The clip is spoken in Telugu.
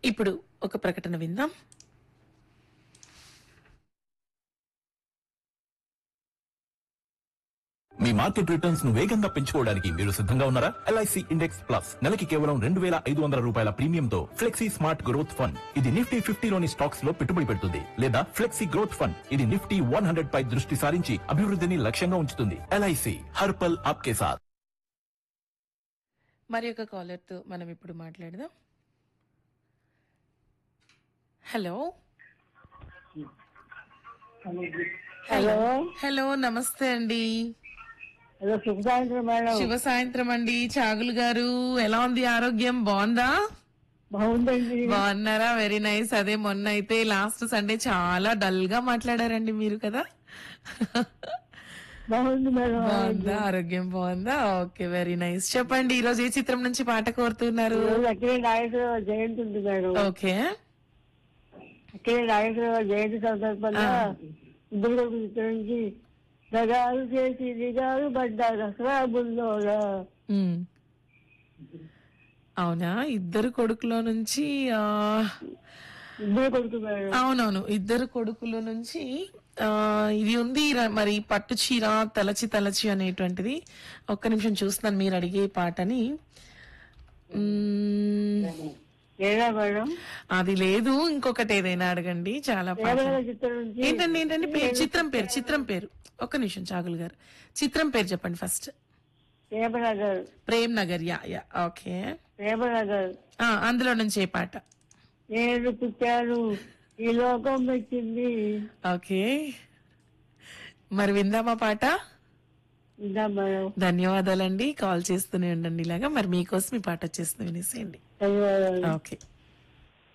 ఇప్పుడు ఒక ప్రకటన విందాం మీ మార్కెట్ రిటర్న్స్ ను వేగంగా పెంచుకోవడానికి మీరు సిద్ధంగా ఉన్నారా ఎల్ఐసి ఇండెక్స్ ప్లస్ నెలకి కేవలం రెండు వేల ఐదు వందల రూపాయల ప్రీమియంతో ఫ్లెక్సీ స్మార్ట్ గ్రోత్ ఫండ్ ఇది నిఫ్టీ ఫిఫ్టీలోని స్టాక్స్ లో పెట్టుబడి పెడుతుంది లేదా ఫ్లెక్సీ గ్రోత్ ఫండ్ ఇది నిఫ్టీ వన్ హండ్రెడ్ పై దృష్టి సారించి అభివృద్ధిని లక్ష్యంగా ఉంచుతుంది ఎల్ఐసి హర్పల్ ఆప్కే సాత్ మరి ఒక కాలర్ తో మనం ఇప్పుడు మాట్లాడదాం హలో హలో హలో నమస్తే అండి హలో శుభ సాయంత్రం మేడం శుభ సాయంత్రం అండి చాగులు గారు ఎలా ఉంది ఆరోగ్యం బాగుందా బాగుందండి బాగున్నారా వెరీ నైస్ అదే మొన్న అయితే లాస్ట్ సండే చాలా డల్ గా మాట్లాడారండి మీరు కదా బాగుంది మేడం బాగుందా ఆరోగ్యం బాగుందా ఓకే వెరీ నైస్ చెప్పండి ఈ రోజు ఏ చిత్రం నుంచి పాట కోరుతున్నారు ఈరోజు అక్కడే నాగేశ్వరరావు జయంతి ఉంది మేడం ఓకే అక్కడే నాగేశ్వరరావు జయంతి సందర్భంగా ఇద్దరు నుంచి దగాలు చేసి దిగాలు పడ్డా దసరా బుల్లోలా ఉమ్. అవునా ఇద్దరు కొడుకులో నుంచి ఆ, ఇద్దరు కొడుకు మేడం అవునవును ఇద్దరు కొడుకుల నుంచి ఆ ఇది ఉంది ర- మరి పట్టు చీర తలచి తలచి అనేటువంటిది ఒక్క నిమిషం చూస్తున్నాను మీరు అడిగే పాటని మ్మ్, లేదా మేడం అది లేదు ఇంకొకటి ఏదైనా అడగండి చాలా పాట ప్రేమల చిత్రం నుంచి ఏంటండి ఏంటండి పేరు చిత్రం పేరు చిత్రం పేరు ఒక్క నిమిషం చాగులు గారు చిత్రం పేరు చెప్పండి first Premanagar Prem Nagar yeah yeah okay Premanagar ఆ, అందులో నుంచి ఏ పాట నేను పుట్టాను ఈ లోకం వచ్చింది ఓకే మరి విందామా పాట ఇందా మేడం ధన్యవాదాలండి కాల్ చేస్తూనే ఉండండి ఇలాగా మరి మీకోసం ఈ పాట వచ్చేస్తుంది వినేసేయండి ధన్యవాదాలు ఓకే